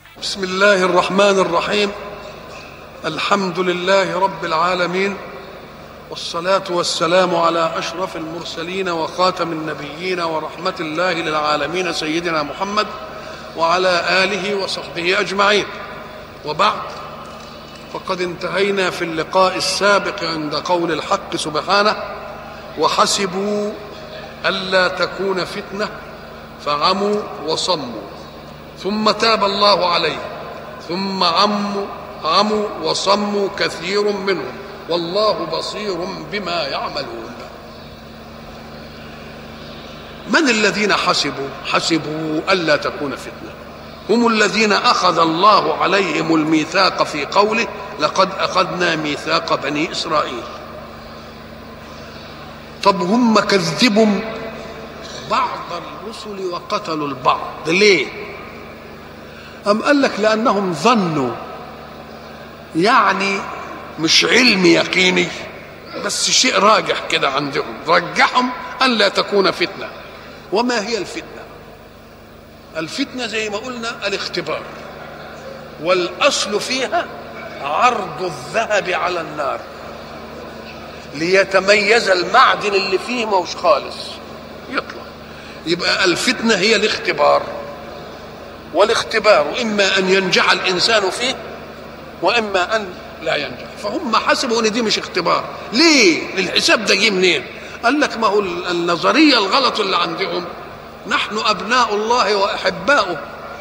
بسم الله الرحمن الرحيم الحمد لله رب العالمين والصلاة والسلام على أشرف المرسلين وخاتم النبيين ورحمة الله للعالمين سيدنا محمد وعلى آله وصحبه أجمعين وبعد فقد انتهينا في اللقاء السابق عند قول الحق سبحانه وحسبوا ألا تكون فتنة فعموا وصموا ثم تاب الله عليه ثم عموا عموا وصموا كثير منهم والله بصير بما يعملون من الذين حسبوا حسبوا ألا تكون فتنة هم الذين أخذ الله عليهم الميثاق في قوله لقد أخذنا ميثاق بني إسرائيل طب هم كذبوا بعض الرسل وقتلوا البعض ليه أم قال لك لأنهم ظنوا يعني مش علم يقيني بس شيء راجح كده عندهم رجحهم أن لا تكون فتنة وما هي الفتنة الفتنة زي ما قلنا الاختبار والأصل فيها عرض الذهب على النار ليتميز المعدن اللي فيه موش خالص يطلع يبقى الفتنة هي الاختبار والاختبار إما أن ينجح الإنسان فيه وإما أن لا ينجح فهم حسبوا ان دي مش اختبار ليه الحساب ده جه منين قال لك ما هو النظريه الغلط اللي عندهم نحن ابناء الله واحباؤه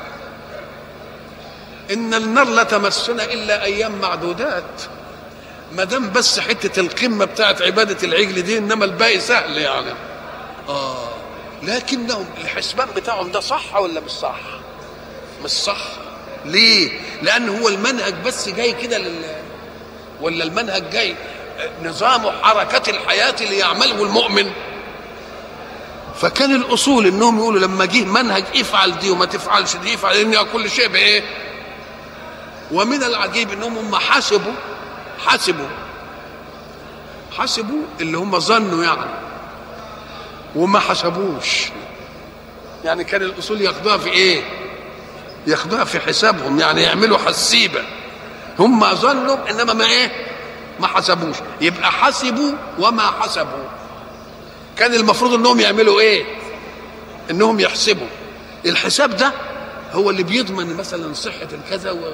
ان النار لا تمسنا الا ايام معدودات ما دام بس حته القمه بتاعت عباده العجل دي انما الباقي سهل يعني اه لكنهم الحسبان بتاعهم ده صح ولا مش صح مش صح ليه لان هو المنهج بس جاي كده لل ولا المنهج جاي نظام حركة الحياة اللي يعمله المؤمن فكان الأصول إنهم يقولوا لما جه منهج افعل دي وما تفعلش دي افعل إن كل شيء بإيه ومن العجيب إنهم هم حسبوا حسبوا حسبوا اللي هم ظنوا يعني وما حسبوش يعني كان الأصول ياخدوها في إيه ياخدوها في حسابهم يعني يعملوا حسيبه هم ظنوا انما ما ايه ما حسبوش يبقى حسبوا وما حسبوا كان المفروض انهم يعملوا ايه انهم يحسبوا الحساب ده هو اللي بيضمن مثلا صحة الكذا و...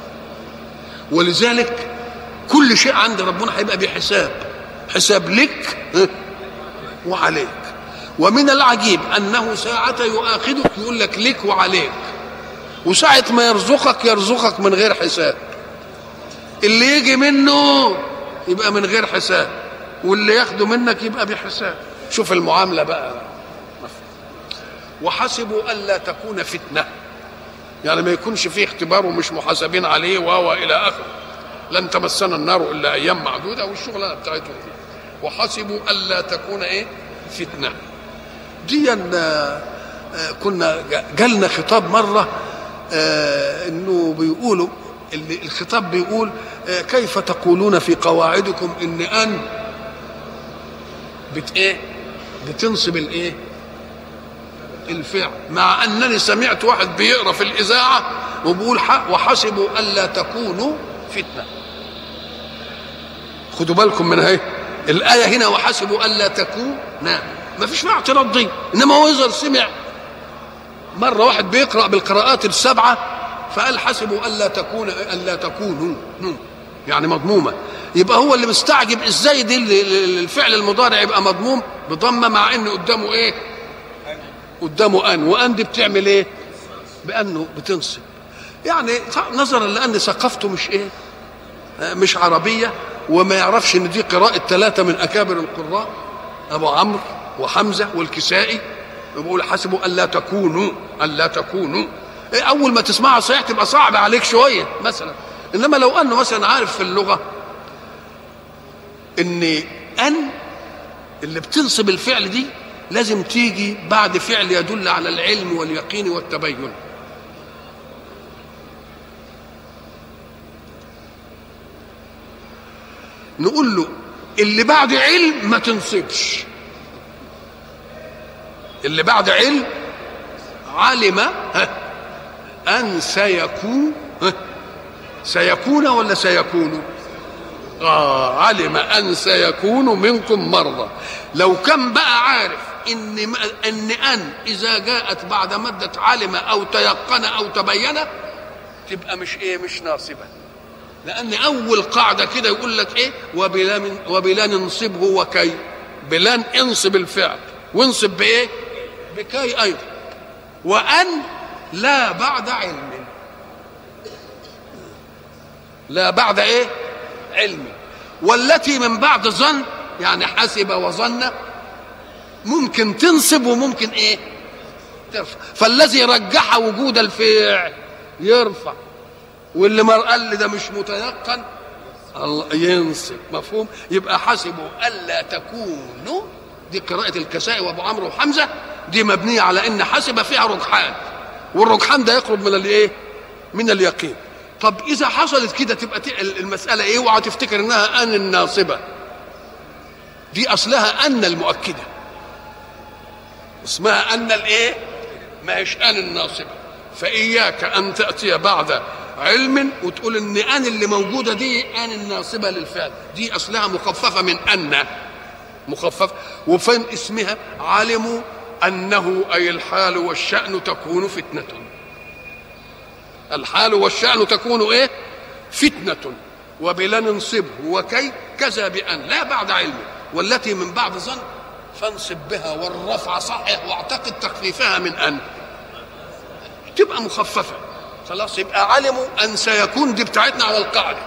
ولذلك كل شيء عند ربنا هيبقى بحساب حساب لك وعليك ومن العجيب انه ساعة يؤاخذك يقول لك لك وعليك وساعة ما يرزقك يرزقك من غير حساب اللي يجي منه يبقى من غير حساب واللي ياخده منك يبقى بحساب شوف المعامله بقى وحسبوا الا تكون فتنه يعني ما يكونش فيه اختبار ومش محاسبين عليه وهو الى اخره لن تمسنا النار الا ايام معدوده والشغلانه بتاعتهم دي وحسبوا الا تكون ايه فتنه دي كنا جالنا خطاب مره آه انه بيقولوا الخطاب بيقول كيف تقولون في قواعدكم ان ان بت ايه بتنصب الايه الفعل مع انني سمعت واحد بيقرا في الاذاعه وبيقول وحسبوا الا تكونوا فتنه خدوا بالكم من هي الايه هنا وحسبوا الا تكون نعم ما فيش فيها اعتراض دي انما هو يظهر سمع مره واحد بيقرا بالقراءات السبعه فقال حسبوا الا تكون الا تكونوا يعني مضمومه يبقى هو اللي مستعجب ازاي دي الفعل المضارع يبقى مضموم بضمه مع ان قدامه ايه قدامه ان وان دي بتعمل ايه بانه بتنصب يعني نظرا لان ثقافته مش ايه مش عربيه وما يعرفش ان دي قراءه ثلاثه من اكابر القراء ابو عمرو وحمزه والكسائي بيقول حسبوا الا تكونوا الا تكونوا اول ما تسمعها صحيح تبقى صعب عليك شويه مثلا انما لو انه مثلا عارف في اللغه ان ان اللي بتنصب الفعل دي لازم تيجي بعد فعل يدل على العلم واليقين والتبين نقول له اللي بعد علم ما تنصبش اللي بعد علم علم ها ان سيكون ها؟ سيكون ولا سيكون آه علم أن سيكون منكم مرضى لو كان بقى عارف إن إن أن إذا جاءت بعد مدة علم أو تيقن أو تبين تبقى مش إيه مش ناصبة لأن أول قاعدة كده يقول لك إيه وبلا من وبلا ننصبه وكي بلان انصب الفعل وانصب بإيه بكي أيضا وأن لا بعد علم لا بعد ايه علم والتي من بعد ظن يعني حسب وظن ممكن تنصب وممكن ايه ترفع فالذي رجح وجود الفعل يرفع واللي ما قال لي ده مش متيقن الله ينصب مفهوم يبقى حسبوا الا تكونوا دي قراءة الكسائي وابو عمرو وحمزة دي مبنية على ان حسب فيها رجحان والرجحان ده يقرب من الايه من اليقين طب اذا حصلت كده تبقى المساله ايه اوعى تفتكر انها ان الناصبه دي اصلها ان المؤكده اسمها ان الايه ما هيش ان الناصبه فاياك ان تاتي بعد علم وتقول ان ان اللي موجوده دي ان الناصبه للفعل دي اصلها مخففه من ان مخففه وفين اسمها علموا انه اي الحال والشان تكون فتنه الحال والشأن تكون ايه فتنة وبلا ننصبه وكي كذا بأن لا بعد علم والتي من بعد ظن فانصب بها والرفع صحح واعتقد تخفيفها من أن تبقى مخففة خلاص يبقى علموا أن سيكون دي بتاعتنا على القاعدة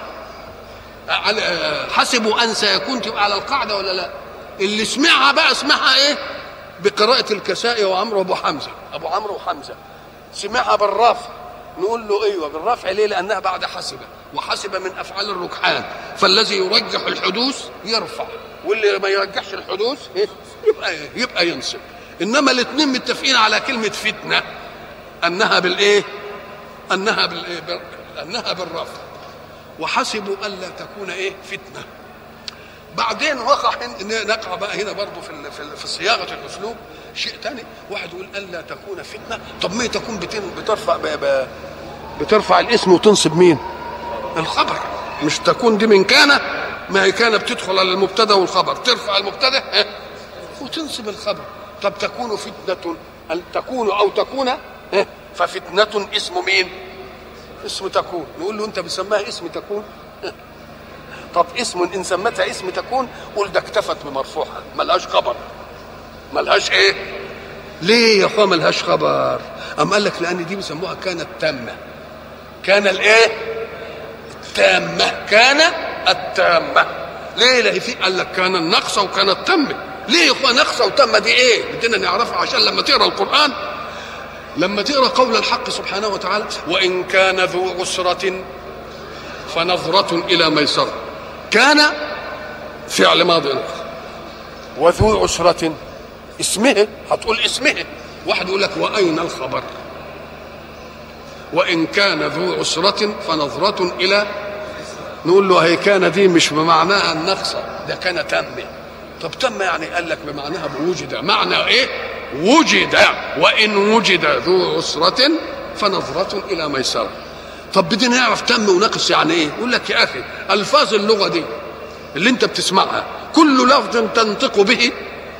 حسبوا أن سيكون تبقى على القاعدة ولا لا اللي سمعها بقى اسمعها ايه بقراءة الكسائي وعمرو أبو حمزة أبو عمرو وحمزة سمعها بالرفع نقول له ايوه بالرفع ليه لانها بعد حسب وحسب من افعال الركحان فالذي يرجح الحدوث يرفع واللي ما يرجحش الحدوث يبقى يبقى ينصب انما الاثنين متفقين على كلمه فتنه انها بالايه انها بالايه بال... انها بالرفع وحسبوا الا تكون ايه فتنه بعدين وقع نقع بقى هنا برضه في في, في صياغه الاسلوب شيء ثاني واحد يقول الا تكون فتنه طب ما تكون بترفع ب... ب... بترفع الاسم وتنصب مين الخبر مش تكون دي من كان ما هي كان بتدخل على المبتدا والخبر ترفع المبتدا وتنصب الخبر طب تكون فتنه ان تكون او تكون ففتنه اسم مين اسم تكون نقول له انت بسماها اسم تكون طب اسم ان سمتها اسم تكون قول ده اكتفت بمرفوعها ملهاش خبر ملهاش ايه ليه يا اخويا ملهاش خبر ام قال لك لان دي بيسموها كانت تامه كان الايه التامه كان التامه ليه لا في قال لك كان النقصه وكانت تامه ليه يا اخويا نقصه وتامه دي ايه بدنا نعرفها عشان لما تقرا القران لما تقرا قول الحق سبحانه وتعالى وان كان ذو عسره فنظره الى ميسره كان فعل ماضي وذو عسرة اسمه هتقول اسمه واحد يقول لك وأين الخبر وإن كان ذو عسرة فنظرة إلى نقول له هي كان دي مش بمعناها النقصة ده كان تم طب تم يعني قال لك بمعناها بوجد معنى ايه وجد وإن وجد ذو عسرة فنظرة إلى ميسرة طب بدنا نعرف تم ونقص يعني ايه يقول لك يا اخي الفاظ اللغه دي اللي انت بتسمعها كل لفظ تنطق به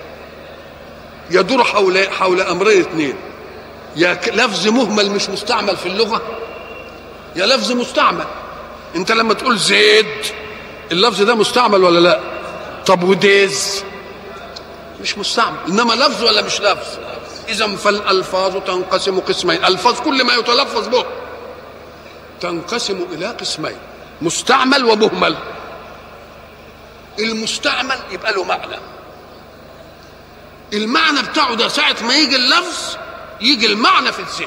يدور حول حول امرين اثنين يا لفظ مهمل مش مستعمل في اللغه يا لفظ مستعمل انت لما تقول زيد اللفظ ده مستعمل ولا لا طب وديز مش مستعمل انما لفظ ولا مش لفظ اذا فالالفاظ تنقسم قسمين الفاظ كل ما يتلفظ به تنقسم الى قسمين مستعمل ومهمل المستعمل يبقى له معنى المعنى بتاعه ده ساعة ما يجي اللفظ يجي المعنى في الذهن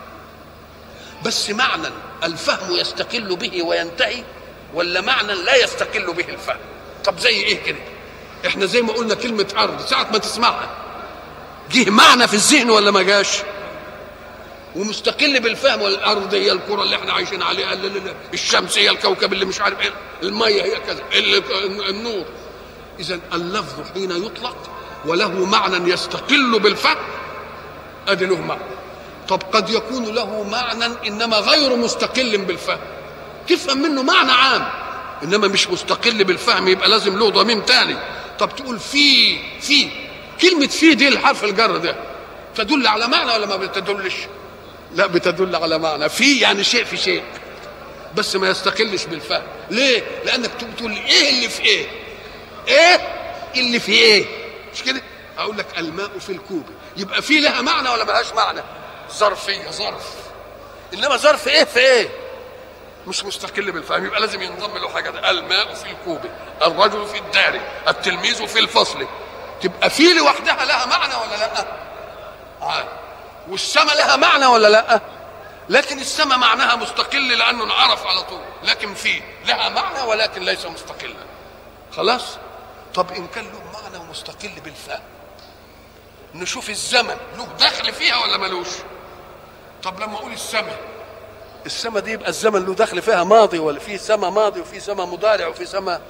بس معنى الفهم يستقل به وينتهي ولا معنى لا يستقل به الفهم طب زي ايه كده احنا زي ما قلنا كلمة أرض ساعة ما تسمعها جه معنى في الذهن ولا ما جاش ومستقل بالفهم والارض هي الكره اللي احنا عايشين عليها الشمس هي الكوكب اللي مش عارف ايه الميه هي كذا النور اذا اللفظ حين يطلق وله معنى يستقل بالفهم ادي له معنى طب قد يكون له معنى انما غير مستقل بالفهم تفهم منه معنى عام انما مش مستقل بالفهم يبقى لازم له ضميم تاني طب تقول في في كلمة في دي الحرف الجر ده تدل على معنى ولا ما بتدلش؟ لا بتدل على معنى في يعني شيء في شيء بس ما يستقلش بالفهم ليه؟ لأنك تقول ايه اللي في ايه؟ ايه اللي في ايه؟ مش كده؟ أقول لك الماء في الكوب يبقى في لها معنى ولا ملهاش معنى؟ ظرفية ظرف إنما ظرف ايه في ايه؟ مش مستقل بالفهم يبقى لازم ينضم له حاجه ده الماء في الكوب الرجل في الدار التلميذ في الفصل تبقى في لوحدها لها معنى ولا لا آه. والسماء لها معنى ولا لا لكن السماء معناها مستقل لانه انعرف على طول لكن في لها معنى ولكن ليس مستقلا خلاص طب ان كان له معنى ومستقل بالفهم نشوف الزمن له دخل فيها ولا ملوش طب لما اقول السماء السماء دي يبقى الزمن له دخل فيها ماضي ولا في سماء ماضي وفي سماء مضارع وفي سماء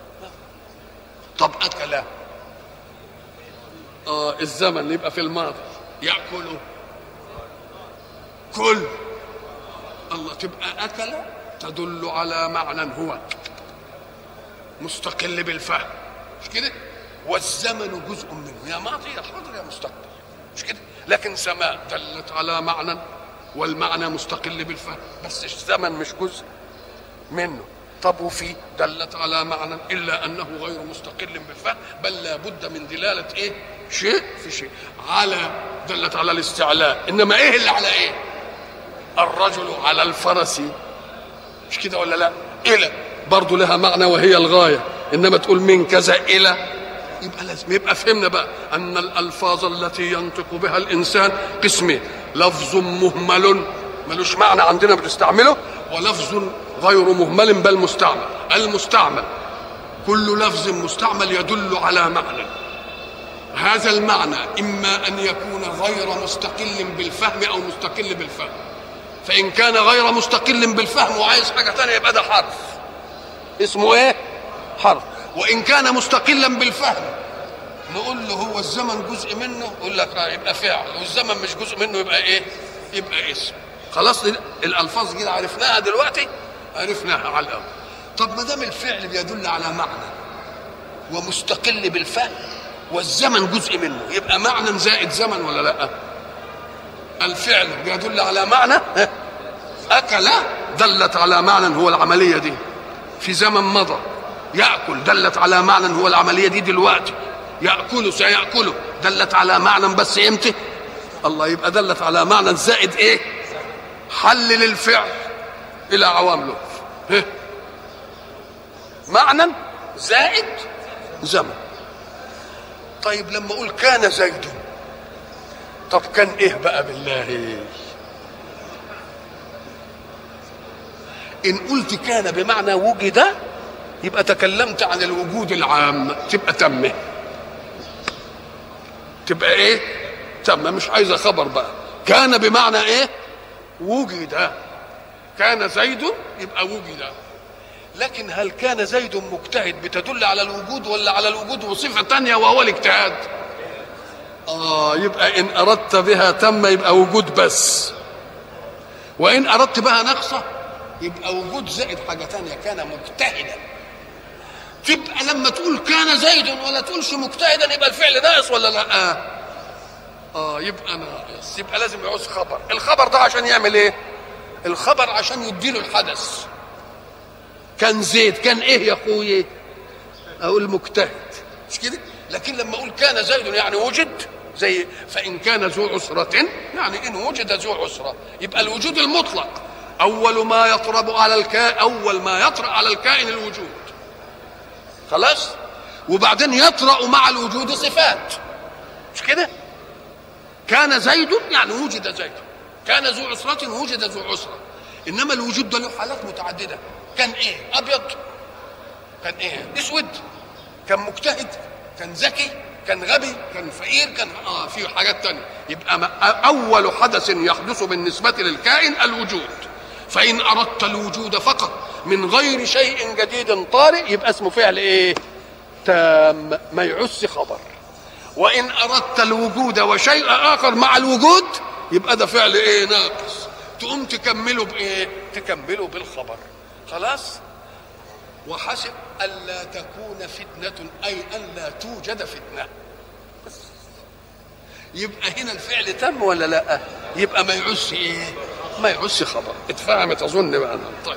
طب اكل اه الزمن يبقى في الماضي ياكل كل الله تبقى اكل تدل على معنى هو مستقل بالفهم مش كده والزمن جزء منه يا ماضي يا حاضر يا مستقبل مش كده لكن سماء دلت على معنى والمعنى مستقل بالفهم بس الزمن مش جزء منه طب وفي دلت على معنى الا انه غير مستقل بالفهم بل لا بد من دلاله ايه شيء في شيء على دلت على الاستعلاء انما ايه اللي على ايه الرجل على الفرس مش كده ولا لا الى برضه لها معنى وهي الغايه انما تقول من كذا الى يبقى لازم يبقى فهمنا بقى ان الالفاظ التي ينطق بها الانسان قسمين لفظ مهمل ملوش معنى عندنا بنستعمله ولفظ غير مهمل بل مستعمل المستعمل كل لفظ مستعمل يدل على معنى هذا المعنى اما ان يكون غير مستقل بالفهم او مستقل بالفهم فان كان غير مستقل بالفهم وعايز حاجه ثانيه يبقى ده حرف اسمه ايه حرف وان كان مستقلا بالفهم نقول له هو الزمن جزء منه يقول لك آه يبقى فعل والزمن مش جزء منه يبقى ايه يبقى اسم خلاص الالفاظ دي عرفناها دلوقتي عرفناها على الاول طب ما دام الفعل بيدل على معنى ومستقل بالفهم والزمن جزء منه يبقى معنى زائد زمن ولا لا الفعل بيدل على معنى اكل دلت على معنى هو العمليه دي في زمن مضى ياكل دلت على معنى هو العمليه دي دلوقتي ياكل سياكله دلت على معنى بس امتى الله يبقى دلت على معنى زائد ايه حلل الفعل الى عوامله إيه؟ معنى زائد زمن طيب لما اقول كان زيد طب كان ايه بقى بالله ان قلت كان بمعنى وجد يبقى تكلمت عن الوجود العام تبقى تمه تبقى ايه تم مش عايزه خبر بقى كان بمعنى ايه وجد كان زيد يبقى وجد لكن هل كان زيد مجتهد بتدل على الوجود ولا على الوجود وصفة تانية وهو الاجتهاد آه يبقى إن أردت بها تم يبقى وجود بس وإن أردت بها نقصة يبقى وجود زائد حاجة تانية كان مجتهدا تبقى لما تقول كان زيد ولا تقولش مجتهدا يبقى الفعل ناقص ولا لا آه. اه يبقى ناقص يبقى لازم يعوز خبر الخبر ده عشان يعمل ايه الخبر عشان يديله الحدث كان زيد كان ايه يا اخويا اقول مجتهد مش كده لكن لما اقول كان زيد يعني وجد زي فان كان ذو عسرة يعني ان وجد ذو عسرة يبقى الوجود المطلق اول ما يطرب على الكائن اول ما يطرأ على الكائن الوجود خلاص وبعدين يطرأ مع الوجود صفات مش كده كان زيد يعني وجد زيد كان ذو عسرة وجد ذو عسرة انما الوجود ده له حالات متعدده كان ايه ابيض كان ايه اسود كان مجتهد كان ذكي كان غبي كان فقير كان اه في حاجات تانية يبقى اول حدث يحدث بالنسبه للكائن الوجود فان اردت الوجود فقط من غير شيء جديد طارئ يبقى اسمه فعل ايه تام ما يعس خبر وان اردت الوجود وشيء اخر مع الوجود يبقى ده فعل ايه ناقص تقوم تكمله بايه تكمله بالخبر خلاص وحسب الا تكون فتنه اي الا توجد فتنه بس. يبقى هنا الفعل تم ولا لا يبقى ما يعوزش ايه ما يعوزش خبر اتفهمت اظن بقى طيب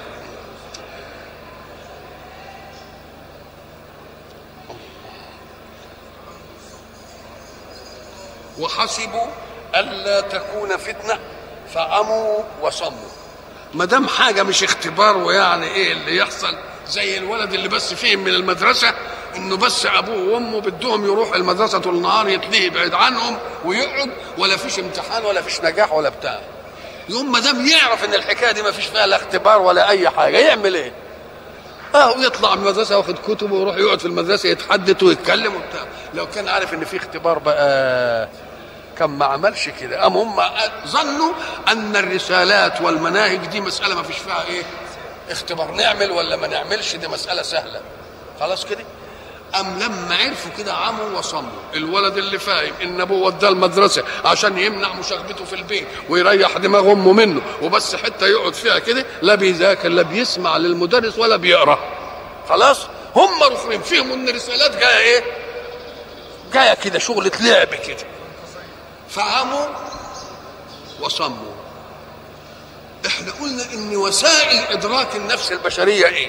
وحسبوا الا تكون فتنه فعموا وصموا ما دام حاجه مش اختبار ويعني ايه اللي يحصل زي الولد اللي بس فهم من المدرسه انه بس ابوه وامه بدهم يروح المدرسه طول النهار يتلهي بعيد عنهم ويقعد ولا فيش امتحان ولا فيش نجاح ولا بتاع يوم ما دام يعرف ان الحكايه دي ما فيش فيها لا اختبار ولا اي حاجه يعمل ايه؟ اه يطلع من المدرسه واخد كتبه ويروح يقعد في المدرسه يتحدث ويتكلم وبتاع لو كان عارف ان في اختبار بقى كان ما عملش كده ام هم ظنوا ان الرسالات والمناهج دي مساله ما فيش فيها ايه اختبار نعمل ولا ما نعملش دي مساله سهله خلاص كده ام لما عرفوا كده عموا وصموا الولد اللي فاهم ان ابوه وداه المدرسه عشان يمنع مشاغبته في البيت ويريح دماغ امه منه وبس حته يقعد فيها كده لا بيذاكر لا بيسمع للمدرس ولا بيقرا خلاص هم رخرين فهموا ان الرسالات جايه ايه جايه كده شغله لعب كده فعموا وصموا احنا قلنا ان وسائل ادراك النفس البشريه ايه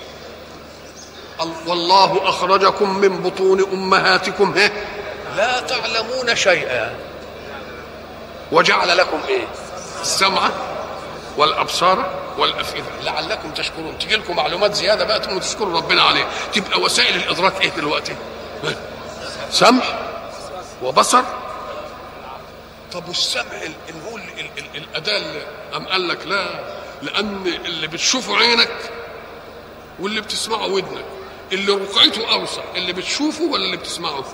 والله اخرجكم من بطون امهاتكم ها لا تعلمون شيئا وجعل لكم ايه السمع والابصار والافئده لعلكم تشكرون تجي لكم معلومات زياده بقى تقوموا تشكروا ربنا عليه تبقى وسائل الادراك ايه دلوقتي سمع وبصر طب والسمع ان هو الاداه اللي ام قال لك لا لان اللي بتشوفه عينك واللي بتسمعه ودنك اللي رقعته اوسع اللي بتشوفه ولا اللي بتسمعه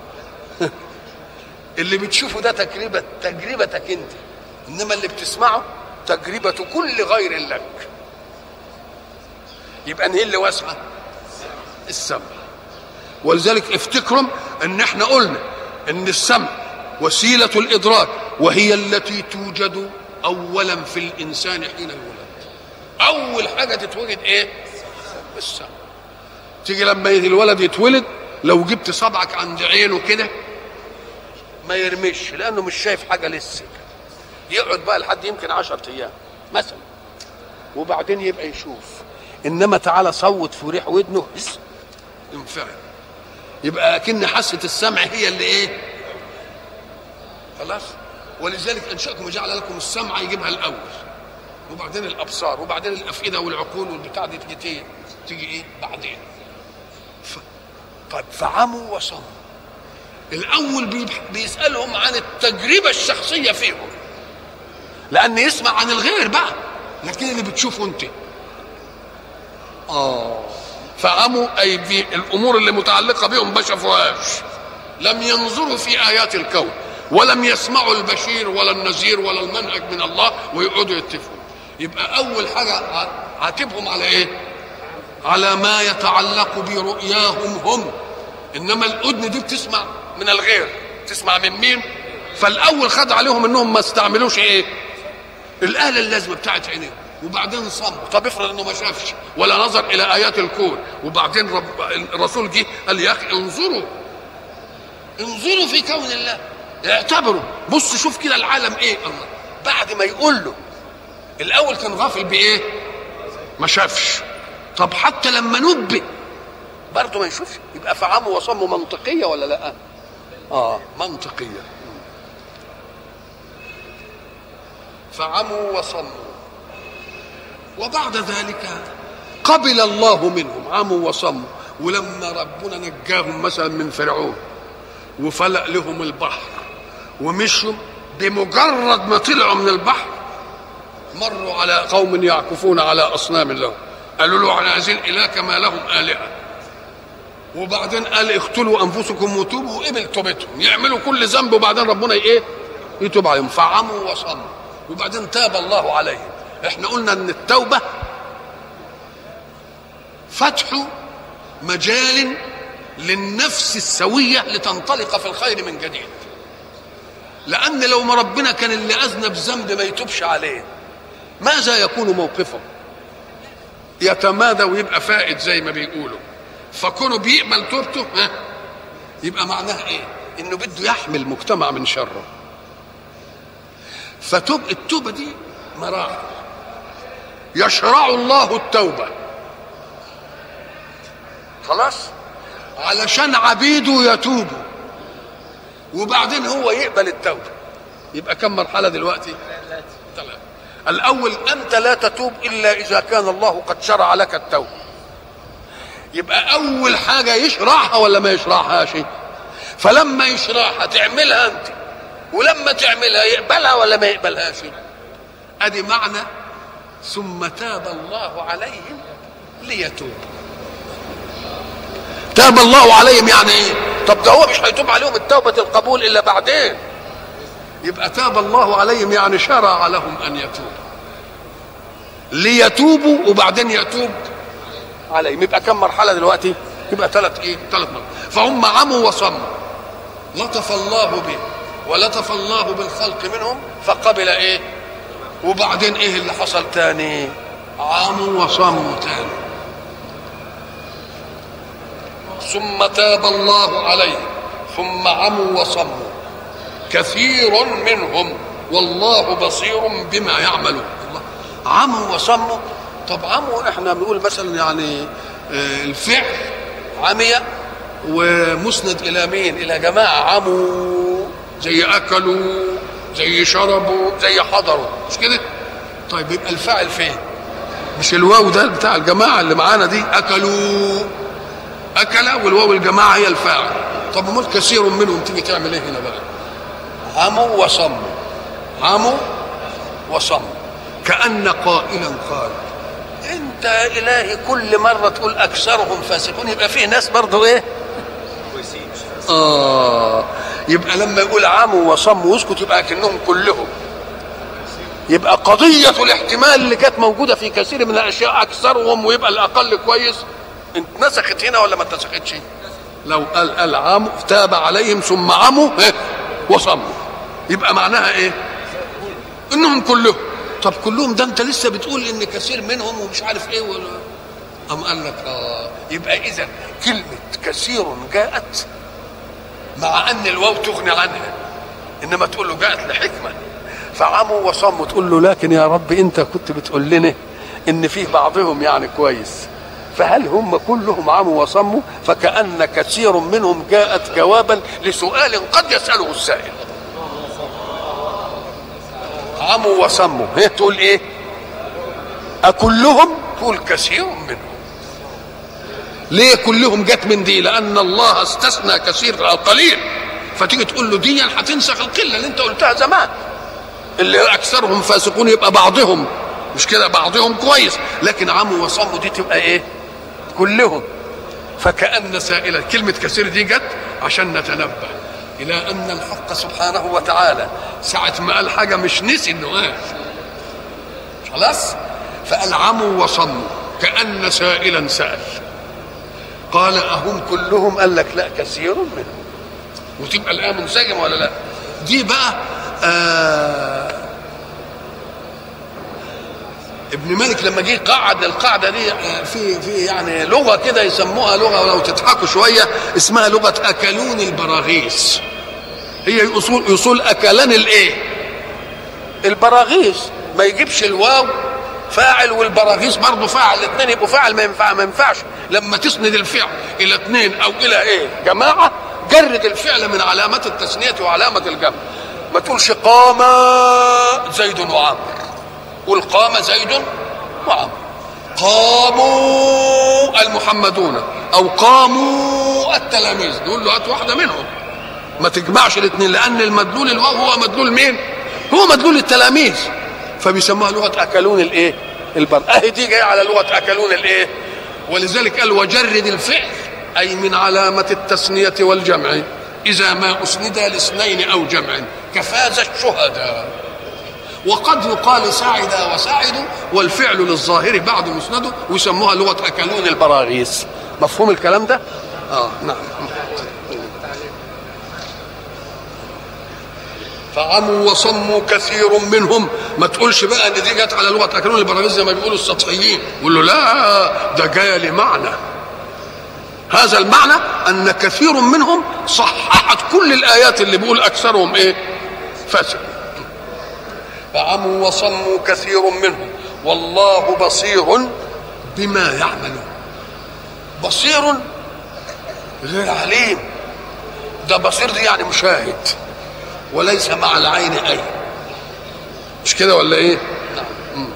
اللي بتشوفه ده تجربه تجربتك انت انما اللي بتسمعه تجربه كل غير لك يبقى ان اللي واسعه السمع ولذلك افتكروا ان احنا قلنا ان السمع وسيله الادراك وهي التي توجد اولا في الانسان حين يولد اول حاجه تتوجد ايه السمع تيجي لما الولد يتولد لو جبت صبعك عند عينه كده ما يرمش لانه مش شايف حاجه لسه يقعد بقى لحد يمكن عشرة ايام مثلا وبعدين يبقى يشوف انما تعالى صوت في ريح ودنه انفعل يبقى اكن حاسه السمع هي اللي ايه خلاص ولذلك انشاكم وجعل لكم السمع يجيبها الاول وبعدين الابصار وبعدين الافئده والعقول والبتاع دي تيجي تيجي ايه بعدين ف... طيب فعموا وصموا الاول بي... بيسالهم عن التجربه الشخصيه فيهم لان يسمع عن الغير بقى لكن اللي بتشوفه انت اه فعموا اي في الامور اللي متعلقه بهم ما شافوهاش لم ينظروا في ايات الكون ولم يسمعوا البشير ولا النذير ولا المنهج من الله ويقعدوا يتفقوا يبقى اول حاجه عاتبهم على ايه على ما يتعلق برؤياهم هم انما الاذن دي بتسمع من الغير تسمع من مين فالاول خد عليهم انهم ما استعملوش ايه الاله اللازمه بتاعت عينيهم وبعدين صموا طب افرض انه ما شافش ولا نظر الى ايات الكون وبعدين رب الرسول جه قال يا اخي انظروا انظروا في كون الله اعتبروا بص شوف كده العالم ايه الله بعد ما يقول له الاول كان غافل بايه ما شافش طب حتى لما نبه برضه ما يشوفش يبقى فعموا وصموا منطقيه ولا لا اه منطقيه فعموا وصموا وبعد ذلك قبل الله منهم عموا وصموا ولما ربنا نجاهم مثلا من فرعون وفلق لهم البحر ومشوا بمجرد ما طلعوا من البحر مروا على قوم يعكفون على اصنام لهم قالوا له احنا عايزين اله كما لهم الهه وبعدين قال اقتلوا انفسكم وتوبوا وقبل توبتهم يعملوا كل ذنب وبعدين ربنا ايه يتوب عليهم فعموا وصموا وبعدين تاب الله عليهم احنا قلنا ان التوبه فتح مجال للنفس السويه لتنطلق في الخير من جديد لان لو ما ربنا كان اللي اذنب ذنب ما يتوبش عليه ماذا يكون موقفه يتمادى ويبقى فائد زي ما بيقولوا فكونه بيقبل توبته ها يبقى معناه ايه انه بده يحمي المجتمع من شره فتوب التوبه دي مراحل يشرع الله التوبه خلاص علشان عبيده يتوبوا وبعدين هو يقبل التوبه يبقى كم مرحله دلوقتي ثلاثه الاول انت لا تتوب الا اذا كان الله قد شرع لك التوبه يبقى اول حاجه يشرعها ولا ما يشرعهاش فلما يشرعها تعملها انت ولما تعملها يقبلها ولا ما يقبلهاش ادي معنى ثم تاب الله عليهم ليتوبوا تاب الله عليهم يعني ايه طب ده هو مش هيتوب عليهم التوبة القبول الا بعدين يبقى تاب الله عليهم يعني شرع لهم ان يتوبوا ليتوبوا وبعدين يتوب عليهم يبقى كم مرحلة دلوقتي يبقى ثلاث ايه ثلاث مرات فهم عموا وصموا لطف الله به ولطف الله بالخلق منهم فقبل ايه وبعدين ايه اللي حصل تاني عموا وصموا تاني ثم تاب الله عليهم ثم عموا وصموا كثير منهم والله بصير بما يعملون الله عموا وصموا طب عموا احنا بنقول مثلا يعني الفعل عمي ومسند الى مين الى جماعه عموا زي اكلوا زي شربوا زي حضروا مش كده طيب يبقى الفاعل فين مش الواو ده بتاع الجماعه اللي معانا دي اكلوا اكل والواو الجماعه هي الفاعل طب امال كثير منهم تيجي تعمل ايه هنا بقى عموا وصموا عموا وصموا كان قائلا قال انت يا الهي كل مره تقول اكثرهم فاسقون يبقى فيه ناس برضه ايه اه يبقى لما يقول عموا وصموا واسكت يبقى كأنهم كلهم يبقى قضية الاحتمال اللي كانت موجودة في كثير من الأشياء أكثرهم ويبقى الأقل كويس اتنسخت هنا ولا ما اتنسختش؟ لو قال قال عموا تاب عليهم ثم عموا وصموا يبقى معناها إيه؟ إنهم كلهم طب كلهم ده أنت لسه بتقول إن كثير منهم ومش عارف إيه ولا أم قال لك آه يبقى إذا كلمة كثير جاءت مع ان الواو تغني عنها انما تقول له جاءت لحكمه فعموا وصموا تقول له لكن يا رب انت كنت بتقول لنا ان فيه بعضهم يعني كويس فهل هم كلهم عموا وصموا فكأن كثير منهم جاءت جوابا لسؤال قد يسأله السائل عموا وصموا هي تقول ايه أكلهم تقول كثير منهم ليه كلهم جت من دي لان الله استثنى كثير القليل فتيجي تقول له دي هتنسخ القله اللي انت قلتها زمان اللي اكثرهم فاسقون يبقى بعضهم مش كده بعضهم كويس لكن عموا وصموا دي تبقى ايه كلهم فكأن سائلة كلمة كثير دي جت عشان نتنبه إلى أن الحق سبحانه وتعالى ساعة ما قال حاجة مش نسي إنه قال خلاص فقال عموا وصموا كأن سائلا سأل قال أهم كلهم قال لك لا كثير منهم وتبقى الآية منسجمة ولا لا دي بقى آه ابن مالك لما جه قعد القاعده دي في في يعني لغه كده يسموها لغه ولو تضحكوا شويه اسمها لغه اكلون البراغيث هي اصول اصول اكلان الايه؟ البراغيث ما يجيبش الواو فاعل والبراغيث برضه فاعل الاثنين يبقوا فاعل ما ينفع ما ينفعش لما تسند الفعل الى اثنين او الى ايه؟ جماعه جرد الفعل من علامات التثنيه وعلامه الجمع ما تقولش قام زيد وعمر قل قام زيد وعمر قاموا المحمدون او قاموا التلاميذ نقول له هات واحده منهم ما تجمعش الاثنين لان المدلول الواو هو مدلول مين هو مدلول التلاميذ فبيسموها لغه اكلون الايه البر اهي دي جايه على لغه اكلون الايه ولذلك قال وجرد الفعل اي من علامه التثنيه والجمع اذا ما اسند لاثنين او جمع كفاز الشهداء وقد يقال ساعد وساعد والفعل للظاهر بعد مسنده ويسموها لغه اكلون البراغيث مفهوم الكلام ده اه نعم فعموا وصموا كثير منهم ما تقولش بقى ان دي جت على لغه اكلون البراغيث زي ما بيقولوا السطحيين قول له لا ده جايه لمعنى هذا المعنى ان كثير منهم صححت كل الايات اللي بيقول اكثرهم ايه فاسق فعموا وصموا كثير منهم والله بصير بما يعملون بصير غير عليم ده بصير دي يعني مشاهد وليس مع العين اي مش كده ولا ايه نعم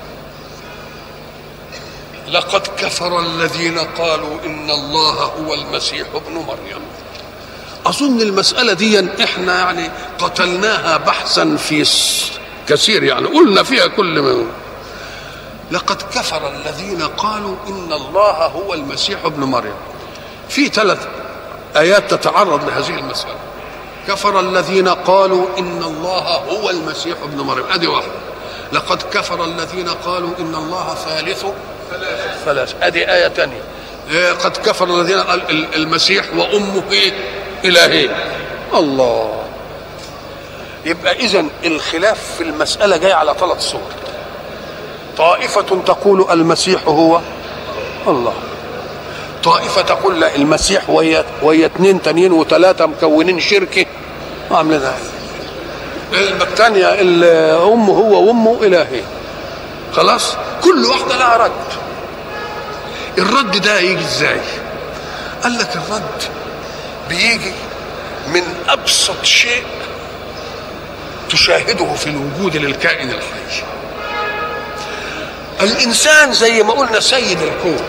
لقد كفر الذين قالوا ان الله هو المسيح ابن مريم اظن المساله دي احنا يعني قتلناها بحثا في كثير يعني قلنا فيها كل ما لقد كفر الذين قالوا ان الله هو المسيح ابن مريم في ثلاث ايات تتعرض لهذه المساله كفر الذين قالوا ان الله هو المسيح ابن مريم ادي واحده لقد كفر الذين قالوا ان الله ثالث ثلاث ادي ايه ثانيه قد كفر الذين قال المسيح وامه ايه الهين الله يبقى اذا الخلاف في المساله جاي على ثلاث صور طائفه تقول المسيح هو الله طائفة تقول لا المسيح وهي وهي اثنين تانيين وثلاثة مكونين شركة عاملينها الثانية أمه هو وأمه إلهي خلاص كل واحدة لها رد الرد ده يجي ازاي قال لك الرد بيجي من أبسط شيء تشاهده في الوجود للكائن الحي الإنسان زي ما قلنا سيد الكون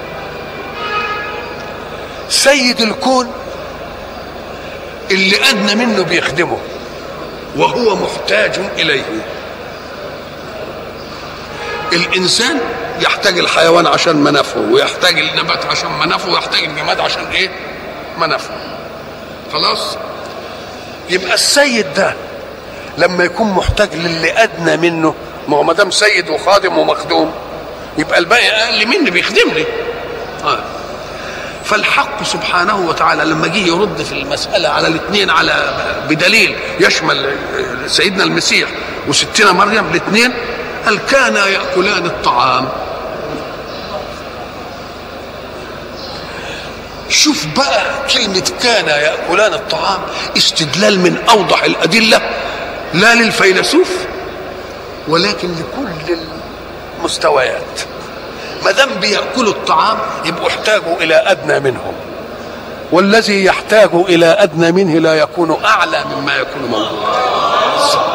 سيد الكون اللي أدنى منه بيخدمه وهو محتاج إليه الإنسان يحتاج الحيوان عشان منافعه ويحتاج النبات عشان منافعه ويحتاج الجماد عشان إيه منافعه خلاص يبقى السيد ده لما يكون محتاج للي أدنى منه ما هو ما دام سيد وخادم ومخدوم يبقى الباقي أقل مني بيخدمني آه. فالحق سبحانه وتعالى لما جه يرد في المسألة على الاثنين على بدليل يشمل سيدنا المسيح وستنا مريم الاثنين قال كانا يأكلان الطعام شوف بقى كلمة كان يأكلان الطعام استدلال من أوضح الأدلة لا للفيلسوف ولكن لكل المستويات ما دام بياكلوا الطعام يبقوا احتاجوا الى ادنى منهم والذي يحتاج الى ادنى منه لا يكون اعلى مما يكون موجود